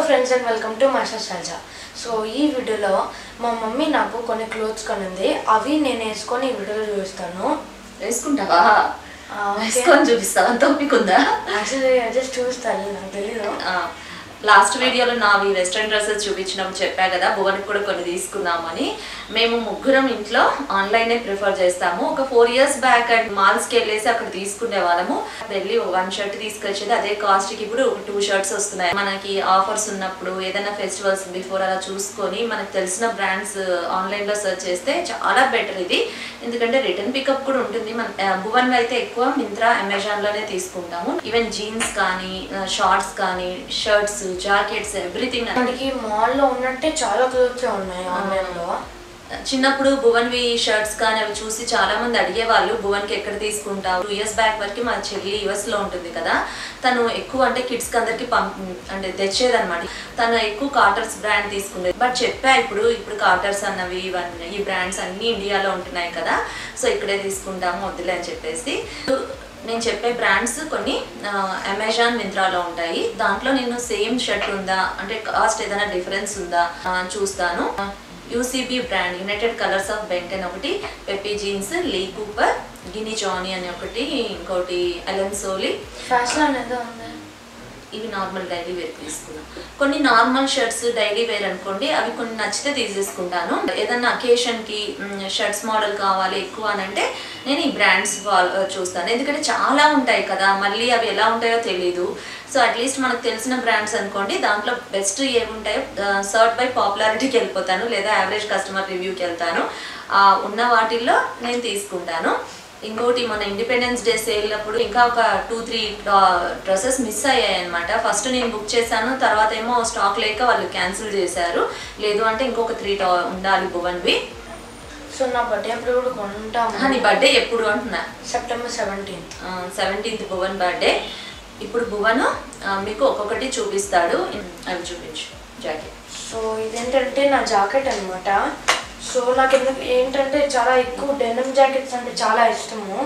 Friends and welcome to master సల్జా so ఈ వీడియోలో మా మమ్మీ నాకు కొన్ని క్లోత్స్ కొనింది అవి నేను వేసుకొని ఈ వీడియోలో చూపిస్తాను వేసుకుంటావా ఆ, ఓకే. వేసుకొని చూపిస్తావా అంత ఓపిక ఉందా యాక్చువల్లీ జస్ట్ చూస్తాను నాకు తెలీదు లాస్ట్ వీడియోలో నావి వెస్ట్రన్ డ్రెస్సెస్ చూపించినప్పుడు చెప్పా కదా భువన్కి కూడా కొన్ని తీసుకుందామని మేము ముగ్గురం ఇంట్లో ఆన్లైనే ప్రిఫర్ చేస్తాము ఒక ఫోర్ ఇయర్స్ బ్యాక్ అండ్ మాల్స్కి వెళ్ళేసి అక్కడ తీసుకునే వాళ్ళము వెళ్ళి వన్ షర్ట్ తీసుకొచ్చేది అదే కాస్ట్కి ఇప్పుడు టూ షర్ట్స్ వస్తున్నాయి మనకి ఆఫర్స్ ఉన్నప్పుడు ఏదైనా ఫెస్టివల్స్ బిఫోర్ అలా చూసుకొని మనకు తెలిసిన బ్రాండ్స్ ఆన్లైన్లో సెర్చ్ చేస్తే చాలా బెటర్ ఇది ఎందుకంటే రిటర్న్ పికప్ కూడా ఉంటుంది మన ఆ, భువన్ అయితే ఎక్కువ మింత్రా అమెజాన్లోనే తీసుకుంటాము ఈవెన్ జీన్స్ కానీ షార్ట్స్ కానీ షర్ట్స్ జాకెట్స్ ఎవ్రీథింగ్ మనకి మాల్లో ఉన్నట్టే చాలా క్లోత్స్ ఉన్నాయి ఆన్లైన్లో చిన్నప్పుడు భువన్వి షర్ట్స్ కానీ అవి చూసి చాలా మంది అడిగేవాళ్ళు భువన్కి ఎక్కడ తీసుకుంటావు టూ ఇయర్స్ బ్యాక్ వరకు మా చెల్లి యుఎస్ లో ఉంటుంది కదా తను ఎక్కువ అంటే కిడ్స్ కి అందరికి పంప్ అంటే తెచ్చేదన్నమాట తను ఎక్కువ కాటర్స్ బ్రాండ్ తీసుకునేది బట్ చెప్పా ఇప్పుడు ఇప్పుడు కాటర్స్ అన్నవి ఇవన్నీ ఈ బ్రాండ్స్ అన్ని ఇండియాలో ఉంటున్నాయి కదా సో ఇక్కడే తీసుకుంటాము వద్దులే అని చెప్పేసి నేను చెప్పే బ్రాండ్స్ కొన్ని అమెజాన్ మింత్రాలో ఉంటాయి దాంట్లో నేను సేమ్ షర్ట్ ఉందా అంటే కాస్ట్ ఏదైనా డిఫరెన్స్ ఉందా ఆ, చూస్తాను UCB brand United Colors of Benetton ఒకటి Pepe jeans Lee Cooper Gini Jony అని ఒకటి ఇంకోటి అలెన్ సోలీ ఫ్యాషన్ అనేది ఉంది ఇవి నార్మల్ డైలీ వేర్ తీసుకున్నాం కొన్ని నార్మల్ షర్ట్స్ డైలీ వేర్ అనుకోండి అవి కొన్ని నచ్చితే తీసేసుకుంటాను ఏదన్నా అకేషన్ కి షర్ట్స్ మోడల్ కావాలి ఎక్కువ అని అంటే నేను ఈ బ్రాండ్స్ చూస్తాను ఎందుకంటే చాలా ఉంటాయి కదా మళ్ళీ అవి ఎలా ఉంటాయో తెలియదు సో అట్లీస్ట్ మనకు తెలిసిన బ్రాండ్స్ అనుకోండి దాంట్లో బెస్ట్ ఏముంటాయో సర్ట్ బై పాపులారిటీకి వెళ్ళిపోతాను లేదా యావరేజ్ కస్టమర్ రివ్యూకి వెళ్తాను ఆ, ఉన్న వాటిల్లో నేను తీసుకుంటాను ఇంకోటి మన ఇండిపెండెన్స్ డే సేల్ అప్పుడు ఇంకా ఒక టూ త్రీ డ్రెస్సెస్ మిస్ అయ్యాయి అనమాట ఫస్ట్ నేను బుక్ చేశాను తర్వాత ఏమో స్టాక్ లేక వాళ్ళు క్యాన్సిల్ చేశారు లేదు అంటే ఇంకొక త్రీ ఉండాలి భువన్వి సో నా బర్త్డే అప్పుడు కూడా కొంటాము నీ బర్త్డే ఎప్పుడు అంటున్నా September seventeenth seventeenth Bhuvan birthday ఇప్పుడు భువన్ ఆ, మీకు ఒక్కొక్కటి చూపిస్తాడు అవి చూపించు జాకెట్ సో ఇదేంటంటే నా జాకెట్ అన్నమాట సో నాకు ఎందుకు ఏంటంటే చాలా ఎక్కువ డెనిమ్ జాకెట్స్ అంటే చాలా ఇష్టము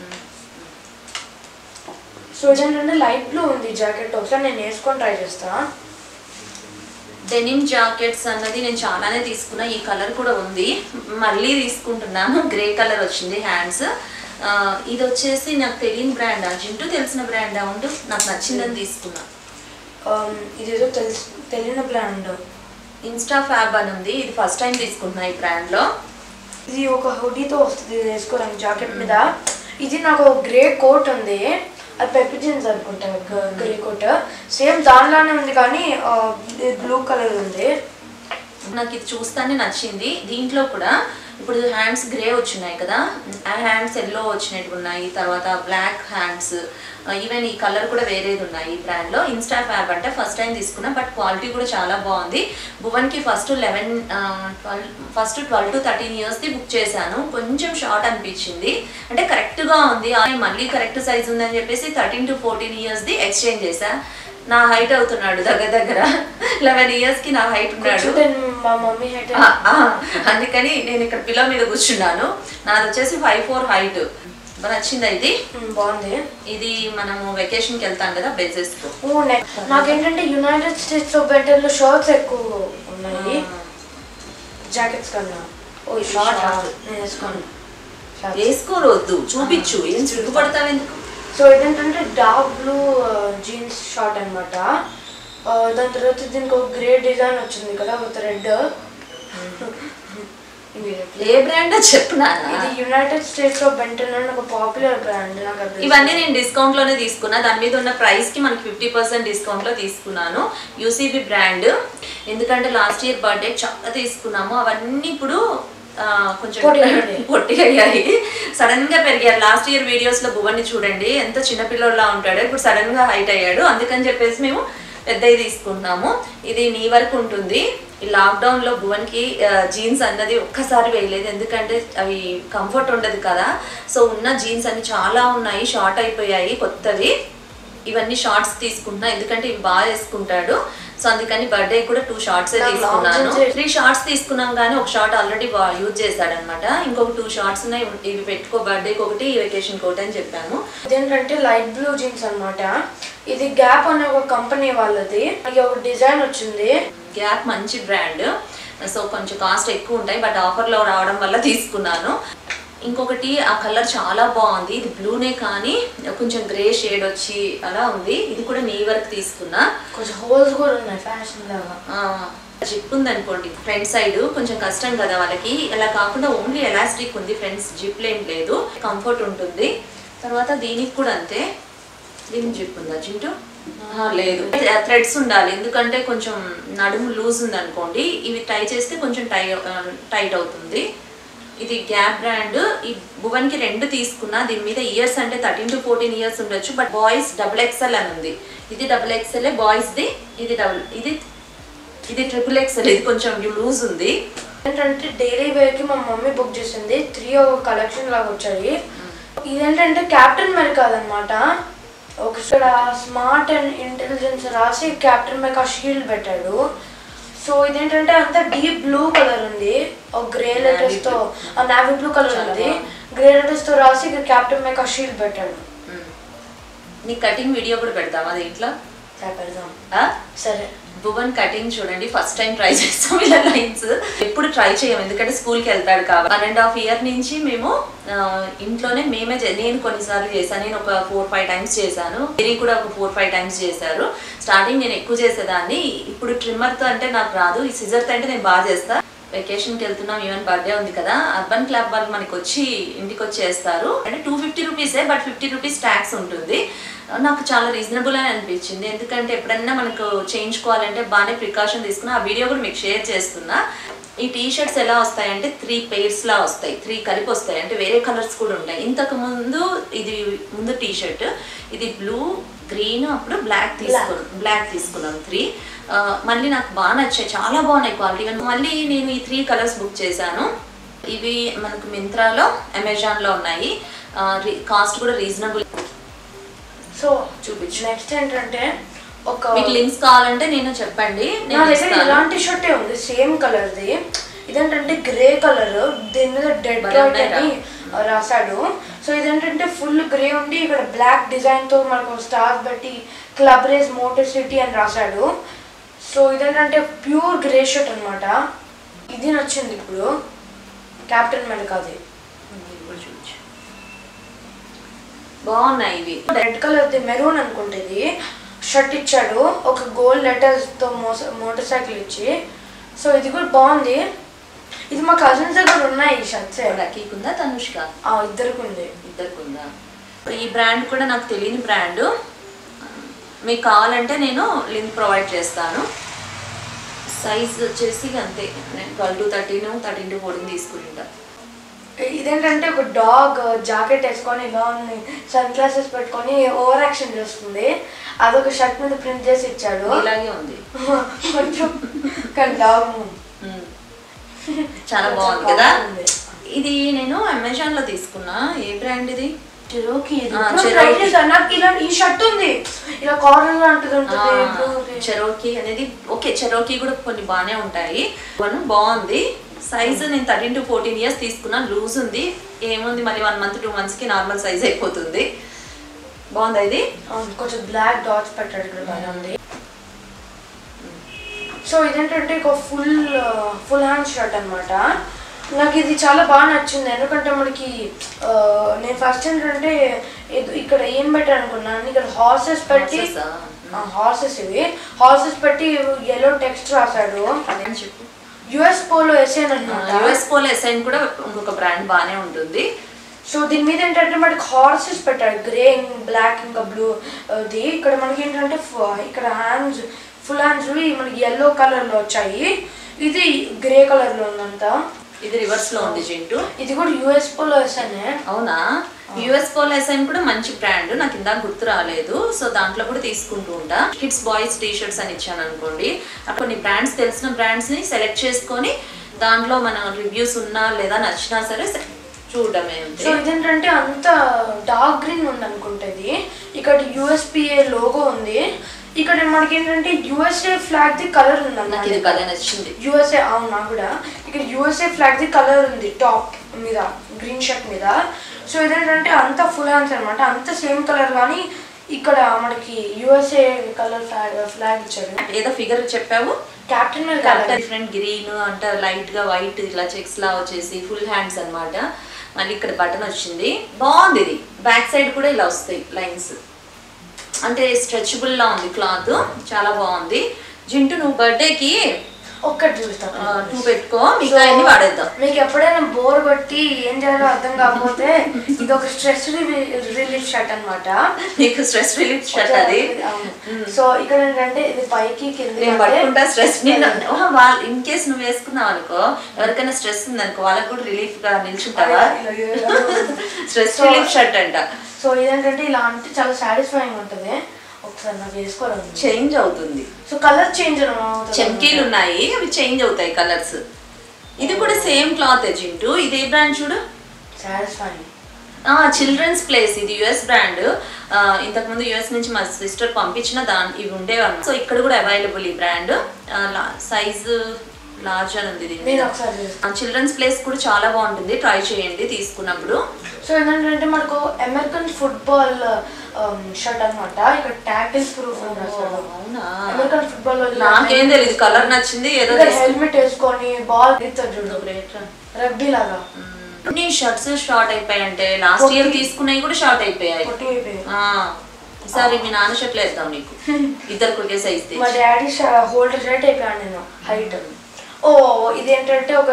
సో ఇదేంటంటే లైట్ బ్లూ ఉంది జాకెట్ ఒకసారి నేను వేసుకొని ట్రై చేస్తా డెనిమ్ జాకెట్స్ అన్నది నేను చాలానే తీసుకున్నా ఈ కలర్ కూడా ఉంది మళ్ళీ తీసుకుంటున్నాను గ్రే కలర్ వచ్చింది హ్యాండ్స్ ఇది వచ్చేసి నాకు తెలియని బ్రాండా జింటూ తెలిసిన బ్రాండా ఉండు నాకు నచ్చిందని తీసుకున్నా Um, ఇదేదో తెలిసి తెలియని బ్రాండ్ ఇన్స్టా ఫ్యాబ్ అని ఉంది ఇది ఫస్ట్ టైం తీసుకుంటున్నా ఈ బ్రాండ్లో ఇది ఒక హుడీతో వస్తుంది ఇది వేసుకోవడానికి జాకెట్ మీద ఇది నాకు ఒక గ్రే కోట్ ఉంది అది పెప్పర్ జీన్స్ అనుకుంటా గ్రే కోట్ సేమ్ దానిలానే ఉంది కానీ బ్లూ కలర్ ఉంది నాకు ఇది చూస్తానే నచ్చింది దీంట్లో కూడా ఇప్పుడు హ్యాండ్స్ గ్రే వచ్చినాయి కదా ఆ హ్యాండ్స్ ఎల్లో వచ్చినట్టు ఉన్నాయి తర్వాత బ్లాక్ హ్యాండ్స్ ఈవెన్ ఈ కలర్ కూడా వేరేది ఉన్నాయి ఈ బ్రాండ్లో ఇన్స్టా ఫ్యాబ్ అంటే ఫస్ట్ టైం తీసుకున్నా బట్ క్వాలిటీ కూడా చాలా బాగుంది భువన్కి first eleven twelve first twelve to thirteen ఇయర్స్ది బుక్ చేశాను కొంచెం షార్ట్ అనిపించింది అంటే కరెక్ట్గా ఉంది ఆ, మళ్ళీ కరెక్ట్ సైజ్ ఉందని చెప్పేసి థర్టీన్ టు ఫోర్టీన్ ఇయర్స్ది ఎక్స్చేంజ్ చేశా నా హైట్ అవుతున్నాడు దగ్గర దగ్గర లెవెన్ ఇయర్స్కి నా హైట్ ఉన్నాడు కూర్చుంటే మా మమ్మీ హైట్ ఆ, ఆ, అందుకని నేను ఇక్కడ పిల్లో మీద కూర్చున్నాను నాది వచ్చేసి ఫైవ్ ఫోర్ హైట్ నచ్చిందా ఇది బాగుంది ఇది మనము వెకేషన్కి వెళ్తాం కదా బెజెస్ ఓ నెక్ నాకేంటంటే యునైటెడ్ స్టేట్స్ లో బెటర్లో షర్ట్స్ ఎక్కువ ఉన్నాయి జాకెట్స్ కన్నా ఓ షార్ట్ నేను వేసుకోను Shorts. వేసుకోవద్దు చూపించు ఏం సిగ్గుపడతావు ఎందుకు సో ఇదేంటంటే డార్క్ బ్లూ జీన్స్ షార్ట్ అనమాట దాని తర్వాత దీనికి ఒక గ్రే డిజైన్ వచ్చింది కదా విత్ రెడ్ ఏ బ్రాండ్ చెప్పునా ఇది యునైటెడ్ స్టేట్స్ లో బెంటన్ అని ఒక పాపులర్ బ్రాండ్ నాకు అది ఇవన్నీ నేను డిస్కౌంట్ లోనే తీసుకున్నా దాని మీద ఉన్న ప్రైస్ కి మనకి ఫిఫ్టీ పర్సెంట్ డిస్కౌంట్ లో తీసుకున్నాను యూసీబీ బ్రాండ్ ఎందుకంటే లాస్ట్ ఇయర్ బర్త్డే చాలా తీసుకున్నాము అవన్నీ ఇప్పుడు ఆ, కొంచెం పొట్టిగయ్యాయి. పొట్టిగా అయ్యాయి సడన్ గా పెరిగారు లాస్ట్ ఇయర్ వీడియోస్ లో భువన్ని చూడండి ఎంత చిన్నపిల్లలా ఉంటాడు ఇప్పుడు సడన్ గా హైట్ అయ్యాడు అందుకని చెప్పేసి మేము పెద్దవి తీసుకుంటున్నాము ఇది నీ వరకు ఉంటుంది ఈ లాక్డౌన్ లో భువన్కి జీన్స్ అన్నది ఒక్కసారి వేయలేదు ఎందుకంటే అవి కంఫర్ట్ ఉండదు కదా సో ఉన్న జీన్స్ అన్ని చాలా ఉన్నాయి షార్ట్ అయిపోయాయి కొత్తవి ఇవన్నీ షార్ట్స్ తీసుకుంటున్నా ఎందుకంటే ఇవి బాగా వేసుకుంటాడు సో అందుకని బర్త్డే కూడా టూ షార్ట్స్ నాకు long తీసుకున్నాను jeans త్రీ షార్ట్స్ తీసుకున్నాం కానీ ఒక షార్ట్ ఆల్రెడీ యూజ్ చేశాడనమాట ఇంకొక టూ షార్ట్స్ ఉన్నాయి ఇవి పెట్టుకో బర్త్డేకి ఒకటి వెకేషన్ ఒకటి అని చెప్పాను ఇదేంటంటే లైట్ బ్లూ జీన్స్ అన్నమాట ఇది గ్యాప్ అనే ఒక కంపెనీ వాళ్ళది మనకి ఒక డిజైన్ వచ్చింది గ్యాప్ మంచి బ్రాండ్ సో కొంచెం కాస్ట్ ఎక్కువ ఉంటాయి బట్ ఆఫర్లో రావడం వల్ల తీసుకున్నాను ఇంకొకటి ఆ కలర్ చాలా బాగుంది ఇది బ్లూనే కానీ కొంచెం గ్రే షేడ్ వచ్చి అలా ఉంది ఇది కూడా నీ వర్క్ తీసుకున్నా కొంచెం హోల్స్ కూడా ఉన్నాయి ఫ్యాషన్ లాగా జిప్ ఉంది అనుకోండి ఫ్రంట్ సైడ్ కొంచెం కష్టం కదా వాళ్ళకి ఇలా కాకుండా ఓన్లీ ఎలాస్టిక్ ఉంది ఫ్రంట్స్ జిప్ ఏం లేదు కంఫర్ట్ ఉంటుంది తర్వాత దీనికి కూడా అంతే దీనికి జిప్ ఉందా చింటూ ఆహా, లేదు థ్రెడ్స్ ఉండాలి ఎందుకంటే కొంచెం నడుము లూజ్ ఉంది అనుకోండి ఇవి టై చేస్తే కొంచెం టై టైట్ అవుతుంది ఇది గ్యాప్ బ్రాండ్ ఈ భువన్ కి రెండు తీసుకున్నా దీని మీద ఇయర్స్ అంటే థర్టీన్ టు ఫోర్టీన్ ఇయర్స్ ఉండొచ్చు బట్ బాయ్స్ డబుల్ ఎక్స్ఎల్ అని ఉంది ఇది డబుల్ ఎక్స్ఎల్ బాయ్స్ ది ఇది డబుల్ ఇది ఇది ట్రిపుల్ ఎక్స్ఎల్ ఇది కొంచెం లూజ్ ఉంది ఏంటంటే డైలీ వేర్ కి మా మమ్మీ బుక్ చేసింది త్రీ ఒక కలెక్షన్ లాగా వచ్చాయి ఇదేంటంటే క్యాప్టెన్ మెరికా అదనమాట ఒక ఇక్కడ స్మార్ట్ అండ్ ఇంటెలిజెన్స్ రాసి క్యాప్టెన్ మెరికా షీల్డ్ పెట్టాడు సో ఇదేంటంటే అంతా డీప్ బ్లూ కలర్ ఉంది ఒక గ్రే లెటర్స్ తో ఆ నావీ బ్లూ కలర్ చాలా ఉంది బాగుంది. గ్రే లెటర్స్ తో రాసి ఇక్కడ క్యాప్టెన్ మెరికా షీల్డ్ పెట్టాడు మ్మ్. నీ కటింగ్ వీడియో కూడా పెడతామా దీంట్లో సరే పెడదాం ఆ? సరే భువన్ కటింగ్ చూడండి ఫస్ట్ టైం ట్రై చేస్తాం ఇలా లైన్స్ ఎప్పుడు ట్రై చేయం ఎందుకంటే స్కూల్కి వెళ్తాడు కాబట్టి వన్ అండ్ హాఫ్ ఇయర్ నుంచి మేము ఆ, ఇంట్లోనే మేమే చే- నేను కొన్నిసార్లు చేశాను నేను ఒక ఫోర్ ఫైవ్ టైమ్స్ చేశాను మీరు కూడా ఒక ఫోర్ ఫైవ్ టైమ్స్ చేశారు స్టార్టింగ్ నేను ఎక్కువ చేసేదాన్ని ఇప్పుడు ట్రిమ్మర్తో అంటే నాకు రాదు ఈ సిజర్తో అంటే నేను బాగా చేస్తా వెకేషన్కి వెళ్తున్నాం ఈవెన్ బర్త్డే ఉంది కదా అర్బన్ క్లబ్ వాళ్ళు మనకి వచ్చి ఇంటికి వచ్చి చేస్తారు అంటే టూ ఫిఫ్టీ రూపీసే బట్ ఫిఫ్టీ రూపీస్ ట్యాక్స్ ఉంటుంది నాకు చాలా రీజనబుల్ అని అనిపించింది ఎందుకంటే ఎప్పుడన్నా మనకు చేయించుకోవాలంటే బాగానే ప్రికాషన్ తీసుకున్నా ఆ వీడియో కూడా మీకు షేర్ చేస్తున్నా ఈ టీ షర్ట్స్ ఎలా వస్తాయంటే త్రీ పెయిర్స్ లా వస్తాయి త్రీ కలిపి వస్తాయి అంటే వేరే కలర్స్ కూడా ఉంటాయి ఇంతకు ముందు ఇది ముందు టీ షర్ట్ ఇది బ్లూ గ్రీన్ అప్పుడు బ్లాక్ తీసుకున్నాను బ్లాక్ తీసుకున్నాను త్రీ మళ్ళీ నాకు బాగా నచ్చాయి చాలా బాగున్నాయి క్వాలిటీ మళ్ళీ నేను ఈ త్రీ కలర్స్ బుక్ చేశాను ఇవి మనకు మింత్రాలో అమెజాన్లో ఉన్నాయి కాస్ట్ కూడా రీజనబుల్ సో చూపించు. నెక్స్ట్ ఏంటంటే ఒక మీకు లింక్స్ కావాలంటే నేను చెప్పండి నా నేను దగ్గర ఇస్తాను ఇలాంటి షర్టే ఉంది సేమ్ కలర్ ది ఇదేంటంటే గ్రే కలర్ దీని మీద డెడ్ భలే రాట్ ఉన్నాయిరా. అని రాశాడు సో ఇదేంటంటే ఫుల్ గ్రే ఉండి ఇక్కడ బ్లాక్ డిజైన్ తో మనకు స్టార్స్ బట్టి క్లబ్ రేస్ మోటార్ సిటీ అని రాశాడు సో ఇదేంటంటే ప్యూర్ గ్రే షర్ట్ అన్నమాట ఇది నచ్చింది ఇప్పుడు కెప్టెన్ మెడకాది ఇది కూడా చూపించు. బాగున్నాయి ఇవి రెడ్ కలర్ ది మెరూన్ అనుకుంటేది షర్ట్ ఇచ్చాడు ఒక గోల్డ్ లెటర్స్ తో మోటార్ సైకిల్ ఇచ్చి సో ఇది కూడా బాగుంది ఇది మా కజిన్స్ దగ్గర ఉన్నాయి ఈ షర్ట్స్ లక్కీకి ఉందా తనుష్క ఆ ఇద్దరికి ఉంది ఇద్దరికి ఉందా ఈ బ్రాండ్ కూడా నాకు తెలియని బ్రాండ్ మీకు కావాలంటే నేను లింక్ ప్రొవైడ్ చేస్తాను సైజ్ వచ్చేసి అంతే నేను twelve to thirteen thirteen to fourteen తీసుకుంటా ఇదేంటంటే ఒక డాగ్ జాకెట్ వేసుకొని ఇలా ఉంది సన్ గ్లాసెస్ పెట్టుకొని ఓవర్ యాక్షన్ చేస్తుంది అదొక షర్ట్ మీద ప్రింట్ చేసి ఇచ్చాడు ఇలాగే ఉంది కొంచెం కానీ డాగ్ మ్మ్. చాలా బాగుంది కదా ఇది నేను అమెజాన్ లో తీసుకున్నా ఏ బ్రాండ్ ఇది చెరోకి ఆ, Cherokee. నాకు ఇలా ఈ షర్ట్ ఉంది ఇలా కార్నర్ లాంటిది ఉంటుంది blue ది. చెరోకీ అనేది ఓకే చెరోకీ కూడా కొన్ని బాగానే ఉంటాయి వన్ బాగుంది సైజ్ నేను థర్టీన్ టు ఫోర్టీన్ ఇయర్స్ తీసుకున్నా లూజ్ ఉంది ఏముంది మళ్ళీ వన్ మంత్ టూ మంత్స్ కి నార్మల్ సైజ్ అయిపోతుంది బాగుందా ఇది అవును, కొంచెం బ్లాక్ డాట్స్ పెట్టాడు ఇక్కడ బాగా ఉంది సో ఇదేంటంటే ఒక ఫుల్ ఫుల్ హ్యాండ్ షర్ట్ అన్నమాట నాకు ఇది చాలా బాగా నచ్చింది ఎందుకంటే మనకి ఆ, నేను ఫస్ట్ ఏంటంటే ఇది- ఇక్కడ ఏం పెట్టాను అనుకున్నాను ఇక్కడ హార్సెస్ పెట్టి Horses ఆ? హార్సెస్ ఇవి హార్సెస్ పెట్టి ఎల్లో టెక్స్ట్ రాశాడు అదేం చెప్పు యుఎస్ పోలో ఎస్ఎన్ అనమాట యుఎస్ పోలో ఎస్ఐన్ కూడా ఇంకొక బ్రాండ్ బాగానే ఉంటుంది సో దీని మీద ఏంటంటే మనకి హార్సెస్ పెట్టాడు గ్రే బ్లాక్ ఇంకా బ్లూ అది ఇక్కడ మనకి ఏంటంటే ఫ- ఇక్కడ హ్యాండ్స్ ఫుల్ హ్యాండ్స్ మనకి ఎల్లో కలర్ లో వచ్చాయి ఇది గ్రే కలర్ లో ఉందంతా ఇది రివర్స్ లో ఉంది జింటూ ఇది కూడా యుఎస్ పోలో ఎస్ఎన్ అవునా యుఎస్ పోలో ఎస్ఐన్ కూడా మంచి బ్రాండ్ నాకు ఇందాక గుర్తు రాలేదు సో దాంట్లో కూడా తీసుకుంటూ ఉంటా కిడ్స్ బాయ్స్ టీ షర్ట్స్ అని ఇచ్చాను అనుకోండి అక్కడ కొన్ని బ్రాండ్స్ తెలిసిన బ్రాండ్స్ ని సెలెక్ట్ చేసుకొని దాంట్లో మన రివ్యూస్ ఉన్నా లేదా నచ్చినా సరే se- చూడడమే సో అంతే ఇదేంటంటే అంత డార్క్ గ్రీన్ ఉంది అనుకుంటుంది ఇక్కడ యుఎస్పిఏ లోగో ఉంది ఇక్కడ మనకి ఏంటంటే యుఎస్ఏ ఫ్లాగ్ ది కలర్ ఉంది నాకు ఇది భలే నచ్చింది యుఎస్ఏ అవును నాకు కూడా ఇక్కడ యుఎస్ఏ ఫ్లాగ్ ది కలర్ ఉంది టాప్ మీద గ్రీన్ షర్ట్ మీద సో ఇదేంటంటే అంత ఫుల్ హ్యాండ్స్ అనమాట అంత సేమ్ కలర్ కానీ ఇక్కడ మనకి యుఎస్ఏ కలర్ ఫ్లాగ్ ఫ్లాగ్ ఇచ్చాడు ఏదో ఫిగర్ చెప్పావు క్యాప్టెన్ మీద కలర్ కలర్ డిఫరెంట్ గ్రీన్ అంటే లైట్ గా వైట్ ఇట్లా చెక్స్ లా వచ్చేసి ఫుల్ హ్యాండ్స్ అన్నమాట మళ్ళీ ఇక్కడ బటన్ వచ్చింది బాగుంది ఇది బ్యాక్ సైడ్ కూడా ఇలా వస్తాయి లైన్స్ అంటే స్ట్రెచబుల్ లా ఉంది క్లాత్ చాలా బాగుంది జింటు నువ్వు బర్త్డేకి ఒక్కటి చూస్తాం టూ పెట్టుకో మిగతా అన్ని వాడేద్దాం మీకు ఎప్పుడైనా బోర్ కొట్టి ఏం చేయాలో అర్థం కాకపోతే ఇది ఒక స్ట్రెస్ రిలీఫ్ షర్ట్ అన్నమాట నీకు స్ట్రెస్ రిలీఫ్ షర్ట్ అది అవును. సో ఇక్కడ ఏంటంటే ఇది పైకి కింద నేను పట్టుకుంటా స్ట్రెస్ నిన్న వాళ్ళు ఇన్ కేస్ నువ్వు వేసుకున్నావు అనుకో ఎవరికైనా స్ట్రెస్ ఉందనుకో వాళ్ళకి కూడా రిలీఫ్ గా నిల్చుంటావా స్ట్రెస్ రిలీఫ్ షర్ట్ అంట సో ఇదేంటంటే ఇలా అంటే చాలా సాటిస్ఫైయింగ్ ఉంటుంది ఒకసారి నాకు వేసుకోవాలి చేంజ్ అవుతుంది సో కలర్ చేంజ్ చమ్కీలు ఉన్నాయి అవి చేంజ్ అవుతాయి కలర్స్ ఇది కూడా సేమ్ క్లాత్ జింటూ ఇది ఏ బ్రాండ్ చూడు సాటిస్ఫైయింగ్ చిల్డ్రన్స్ ప్లేస్ ఇది యుఎస్ బ్రాండ్ ఇంతకుముందు యుఎస్ నుంచి మా సిస్టర్ పంపించిన దాని ఇవి ఉండేవన్నమాట సో ఇక్కడ కూడా అవైలబుల్ ఈ బ్రాండ్ సైజు లార్జ్ అని ఉంది దీని నేను ఒకసారి వేస్తాను చిల్డ్రన్స్ ప్లేస్ కూడా చాలా బాగుంటుంది ట్రై చేయండి తీసుకున్నప్పుడు సో ఏంటంటే మనకు అమెరికన్ ఫుట్బాల్ షర్ట్ అన్నమాట ఇక్కడ ట్యాకిల్ ప్రూఫ్ అవునా అమెరికన్ ఫుట్బాల్ నాకేం తెలియదు కలర్ నచ్చింది ఏదో హెల్మెట్ వేసుకొని బాల్ తీస్తారు చూడు రగ్బీ లాగా నీ షర్ట్స్ షార్ట్ అయిపోయాయి అంటే లాస్ట్ ఇయర్ తీసుకున్నవి కూడా షార్ట్ అయిపోయాయి పొట్టి అయిపోయి ఆ, ఈసారి మీ నాన్న షర్ట్లు వేద్దాం నీకు ఇద్దరు ఒకే సైజ్ మా డాడీ హోల్డర్ షర్ట్ అయిపోయాను నేను హైట్ ఓ ఇది ఏంటంటే ఒక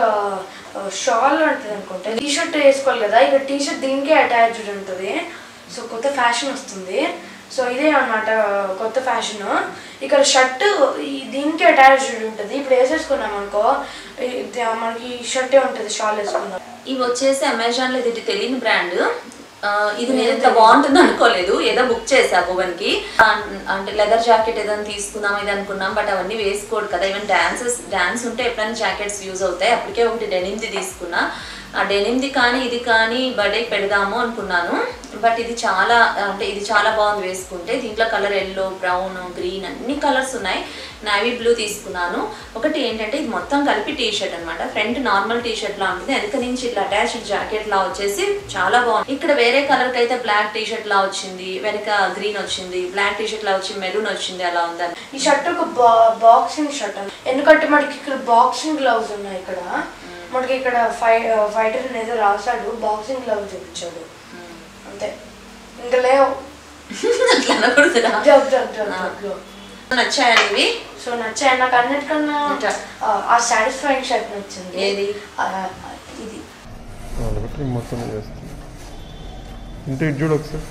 షాల్ ఉంటుంది అనుకుంటా టీ షర్ట్ వేసుకోవాలి కదా ఇక టీ షర్ట్ దీనికే అటాచ్డ్ ఉంటుంది సో కొత్త ఫ్యాషన్ వస్తుంది సో ఇదే అన్నమాట కొత్త ఫ్యాషన్ ఇక్కడ షర్ట్ దీనికి అటాచ్డ్ ఉంటుంది ఇప్పుడు వేసేసుకున్నాం అనుకో ఇది మనకి షర్టే ఉంటుంది షాల్ వేసుకున్నాం ఇవి వచ్చేసి అమెజాన్ లో ఇది తెలియని బ్రాండ్ ఇది నేను ఇంత బాగుంటుంది అనుకోలేదు ఏదో బుక్ చేసా భువన్ కి అంటే లెదర్ జాకెట్ ఏదైనా తీసుకుందాం ఇది అనుకున్నాం బట్ అవన్నీ వేసుకోడు కదా ఈవెన్ డాన్సెస్ డాన్స్ ఉంటే ఎప్పుడైనా జాకెట్స్ యూజ్ అవుతాయి అప్పటికే ఒకటి డెనిమ్ది తీసుకున్నా ఆ డెనిమ్ది కానీ ఇది కానీ బర్త్డేకి పెడదాము అనుకున్నాను బట్ ఇది చాలా అంటే ఇది చాలా బాగుంది వేసుకుంటే దీంట్లో కలర్ ఎల్లో బ్రౌన్ గ్రీన్ అన్ని కలర్స్ ఉన్నాయి నావీ బ్లూ తీసుకున్నాను ఒకటి ఏంటంటే ఇది మొత్తం కలిపి టీ షర్ట్ అనమాట ఫ్రంట్ నార్మల్ టీ షర్ట్ లా ఉంటుంది వెనక నుంచి ఇట్లా అటాచ్డ్ జాకెట్ లా వచ్చేసి చాలా బాగుంది ఇక్కడ వేరే కలర్ కి అయితే బ్లాక్ టీ షర్ట్ లా వచ్చింది వెనక గ్రీన్ వచ్చింది బ్లాక్ టీ షర్ట్ లా వచ్చి మెరూన్ వచ్చింది అలా ఉందని ఈ షర్ట్ ఒక బాక్సింగ్ షర్ట్ ఎందుకంటే మనకి ఇక్కడ బాక్సింగ్ గ్లౌస్ ఉన్నాయి ఇక్కడ మనకి ఇక్కడ ఫై ఫైటర్ ఏదో రాశాడు బాక్సింగ్ గ్లౌస్ చూపించాడు అంతే ఇంకా లేవు అట్లా అనకూడదురా జగ్ జగ్ జగ్ జగ్ నచ్చాయండి ఇవి సో నచ్చాయి నాకు అన్నిటికన్నా ఇంకా? ఆ, ఆ సాటిస్ఫైయింగ్ షర్ట్ నచ్చింది ఏది? ఆ, ఇది కాబట్టి మొత్తం చేస్తుంది ఇంటి ఇటు చూడు ఒకసారి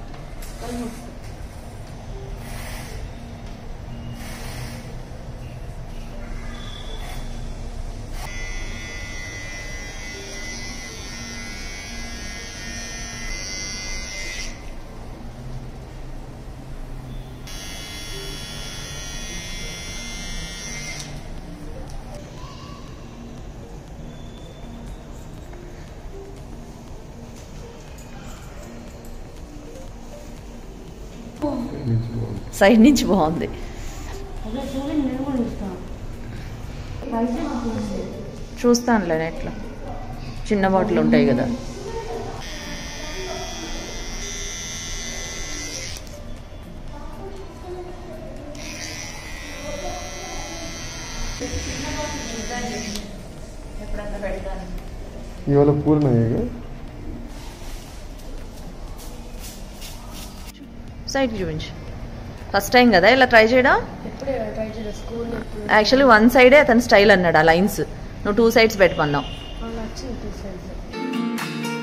నుంచి బాగుంది. సైడ్ నుంచి బాగుంది చూస్తానులే నెట్లో చిన్న బాటిల్ ఉంటాయి కదా ఇవాళ పూర్ణ ఇక సైడ్కి చూపించు ఫస్ట్ టైం కదా ఇలా ట్రై చేయడం ఎప్పుడే ట్రై చేయలేదు స్కూల్ ఎప్పుడు యాక్చువల్లీ వన్ సైడే అతని స్టైల్ అన్నాడు ఆ లైన్స్ నువ్వు టూ సైడ్స్ పెట్టమన్నావు నాకు నచ్చింది టూ సైడ్స్